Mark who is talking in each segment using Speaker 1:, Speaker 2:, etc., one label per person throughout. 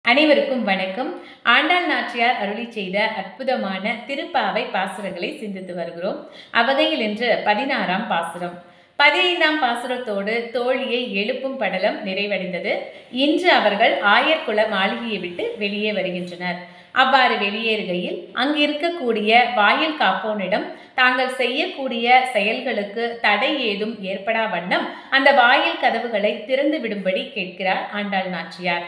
Speaker 1: அனைவருக்கும் வணக்கம் ஆண்டாள் நாச்சியார் அருளி செய்த அற்புதமான திருப்பாவை பாசுரங்களை சிந்தித்து வருகிறோம் அவ்வகையில் இன்று பதினாறாம் பாசுரம் பதினைந்தாம் பாசுரத்தோடு தோழியை எழுப்பும் படலம் நிறைவடைந்தது இன்று அவர்கள் ஆயர்குல மாளிகையை விட்டு வெளியே வருகின்றனர் அவ்வாறு வெளியேறுகையில் அங்கு இருக்கக்கூடிய வாயில் காப்போனிடம் தாங்கள் செய்யக்கூடிய செயல்களுக்கு தடை ஏதும் ஏற்படா வண்ணம் அந்த வாயில் கதவுகளை திறந்து விடும்படி கேட்கிறார் ஆண்டாள் நாச்சியார்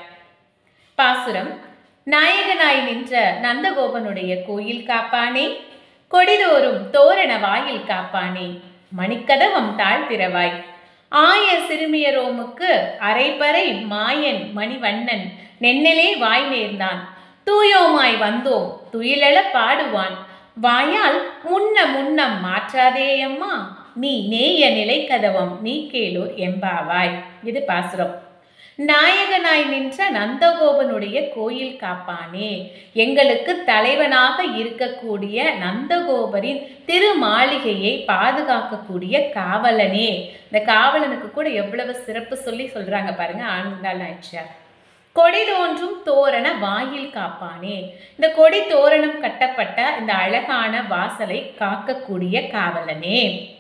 Speaker 1: பாசுரம் நாயகனாய் நின்ற நந்தகோபனுடைய கோயில் காப்பானே கொடிதோறும் தோரண வாயில் காப்பானே மணிக்கதவம் தாழ்த்திரவாய் ஆய சிறுமியரோமுக்கு அரைபறை மாயன் மணிவண்ணன் நென்னலே வாய் நேர்ந்தான் தூயோமாய் வந்தோம் துயிலெழ பாடுவான் வாயால் முன்ன முன்னம் மாற்றாதேயம்மா நீ நேய நிலைக்கதவம் நீ கேளூர் எம்பாவாய் இது பாசுரம் நாயகனாய் நின்ற நந்தகோபனுடைய கோயில் காப்பானே எங்களுக்கு தலைவனாக இருக்கக்கூடிய நந்தகோபரின் திருமாளிகையை பாதுகாக்கக்கூடிய காவலனே இந்த காவலனுக்கு கூட எவ்வளவு சிறப்பு சொல்லி சொல்றாங்க பாருங்க ஆண்டாள் நாச்சியார் கொடி தோன்றும் தோரண வாயில் காப்பானே இந்த கொடி தோரணம் கட்டப்பட்ட இந்த அழகான வாசலை காக்கக்கூடிய காவலனே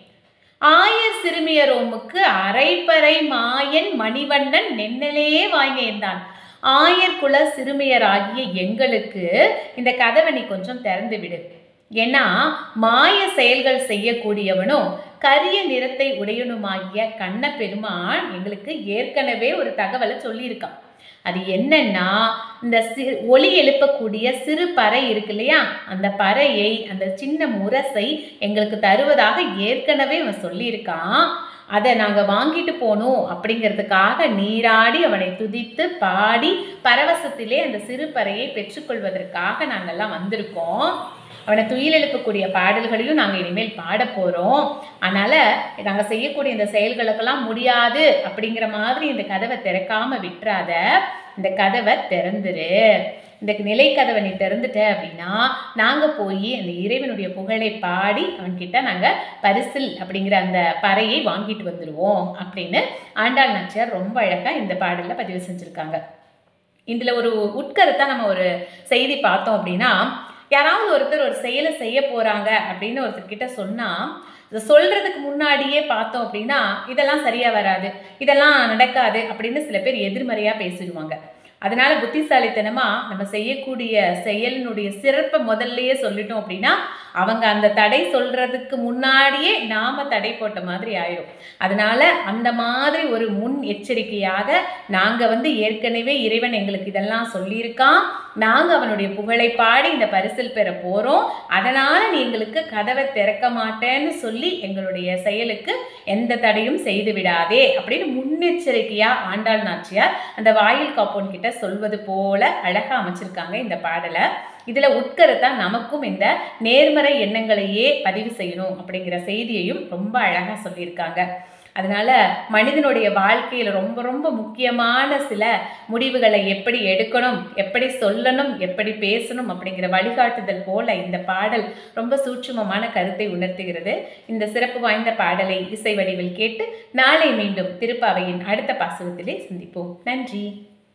Speaker 1: ஆயர் சிறுமியரோமுக்கு அரைப்பறை மாயன் மணிவண்ணன் நென்னலே வாய் நேர்ந்தான் ஆயர் குல சிறுமியராகிய எங்களுக்கு இந்த கதவை நீ கொஞ்சம் திறந்து விடு ஏன்னா மாய செயல்கள் செய்யக்கூடியவனும் கரிய நிறத்தை உடையனுமாகிய கண்ண பெருமான் எங்களுக்கு ஏற்கனவே ஒரு தகவலை சொல்லியிருக்கான் அது என்னன்னா இந்த சி ஒளி எழுப்பக்கூடிய சிறு பறை இருக்கு இல்லையா அந்த பறையை அந்த சின்ன முரசை எங்களுக்கு தருவதாக ஏற்கனவே அவன் சொல்லியிருக்கான் அதை நாங்கள் வாங்கிட்டு போகணும் அப்படிங்கிறதுக்காக நீராடி அவனை துதித்து பாடி பரவசத்திலே அந்த சிறு பறையை பெற்றுக்கொள்வதற்காக நாங்கள்லாம் வந்திருக்கோம் அவனை துயில் எழுப்பக்கூடிய பாடல்களையும் நாங்கள் இனிமேல் பாட போகிறோம் அதனால் நாங்கள் செய்யக்கூடிய இந்த செயல்களுக்கெல்லாம் முடியாது அப்படிங்கிற மாதிரி இந்த கதவை திறக்காம விட்டுறாத இந்த கதவை திறந்துரு இந்த நிலை கதவை நீ திறந்துட்ட அப்படின்னா நாங்கள் போய் அந்த இறைவனுடைய புகழை பாடி அவன்கிட்ட நாங்கள் பரிசில் அப்படிங்கிற அந்த பறையை வாங்கிட்டு வந்துடுவோம் அப்படின்னு ஆண்டாள் நாச்சியார் ரொம்ப அழகாக இந்த பாடலில் பதிவு செஞ்சுருக்காங்க இதில் ஒரு உட்கருத்தாக நம்ம ஒரு செய்தி பார்த்தோம் அப்படின்னா யாராவது ஒருத்தர் ஒரு செயலை செய்ய போகிறாங்க அப்படின்னு ஒருத்தர்கிட்ட சொன்னால் இதை சொல்கிறதுக்கு முன்னாடியே பார்த்தோம் அப்படின்னா இதெல்லாம் சரியாக வராது இதெல்லாம் நடக்காது அப்படின்னு சில பேர் எதிர்மறையாக பேசிடுவாங்க அதனால புத்திசாலித்தனமாக நம்ம செய்யக்கூடிய செயலினுடைய சிறப்பை முதல்லையே சொல்லிட்டோம் அப்படின்னா அவங்க அந்த தடை சொல்கிறதுக்கு முன்னாடியே நாம் தடை போட்ட மாதிரி ஆயிடும் அதனால அந்த மாதிரி ஒரு முன் எச்சரிக்கையாக நாங்கள் வந்து ஏற்கனவே இறைவன் எங்களுக்கு இதெல்லாம் சொல்லியிருக்கான் நாங்கள் அவனுடைய புகழை பாடி இந்த பரிசில் பெற போகிறோம் அதனால் நீ எங்களுக்கு கதவை திறக்க மாட்டேன்னு சொல்லி எங்களுடைய செயலுக்கு எந்த தடையும் செய்து விடாதே அப்படின்னு முன்னெச்சரிக்கையாக ஆண்டாள் நாச்சியார் அந்த வாயில் காப்போன் கிட்ட சொல்வது போல அழகாக அமைச்சிருக்காங்க இந்த பாடலை இதில் உட்கருத்தா நமக்கும் இந்த நேர்மறை எண்ணங்களையே பதிவு செய்யணும் அப்படிங்கிற செய்தியையும் ரொம்ப அழகாக சொல்லியிருக்காங்க அதனால மனிதனுடைய வாழ்க்கையில் ரொம்ப ரொம்ப முக்கியமான சில முடிவுகளை எப்படி எடுக்கணும் எப்படி சொல்லணும் எப்படி பேசணும் அப்படிங்கிற வழிகாட்டுதல் போல இந்த பாடல் ரொம்ப சூட்சுமமான கருத்தை உணர்த்துகிறது இந்த சிறப்பு வாய்ந்த பாடலை இசை வடிவில் கேட்டு நாளை மீண்டும் திருப்பாவையின் அடுத்த பாசுரத்திலே சந்திப்போம் நன்றி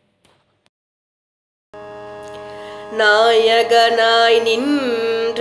Speaker 2: நாயகனாய் நின்ற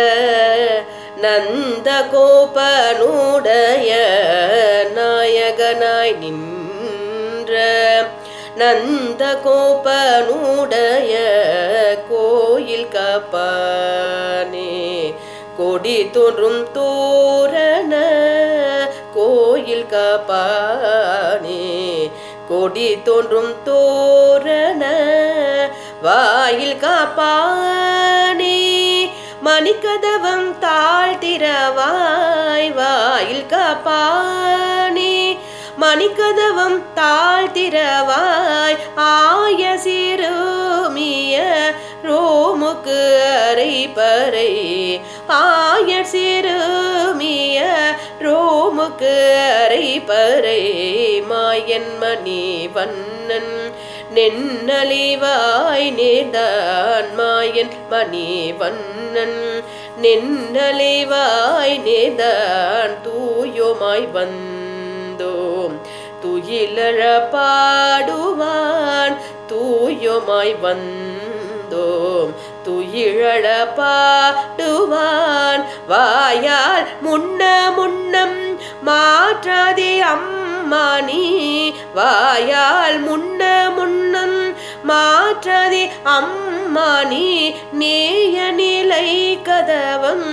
Speaker 2: நந்த கோபனுடைய நாயகனாய் நின்ற நந்த கோபனுடைய கோயில் காப்பானே கொடி தோன்றும் தோரண கோயில் காப்பானே கொடி தோன்றும் தோரண வாயில் காப்பானே மணிக்கதவம் தாழ்த்திரவாய் வாயில் காப்பானே மணிக்கதவம் தாழ்த்திரவாய் ஆய சிறுமிய ரோமுக்கு அரைப்பறை ஆய சிறுமிய ரோமுக்கு அரைப்பறை மாயன் மணி வண்ணன் நென்னலிவாய் நேர்ந்தான் மாயன் மணி வண்ணன் நென்னலிவாய் நேர்ந்தான் தூயோமாய் வந்தோம் துயிலழ பாடுவான் தூய தூயோமாய் வந்தோம் துயிழல பாடுவான் வாயால் முன்ன முன்னம் மாற்றாதே அம்மா நீ வாயால் முன்ன முன்னம் மாற்றாதே அம்மா நீ நேய நிலை கதவம்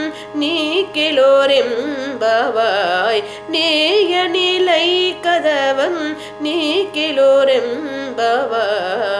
Speaker 2: நீக்கிலோரெம்பவாய் நேய நிலை கதவம் நீக்கிலோரெம்பவாய்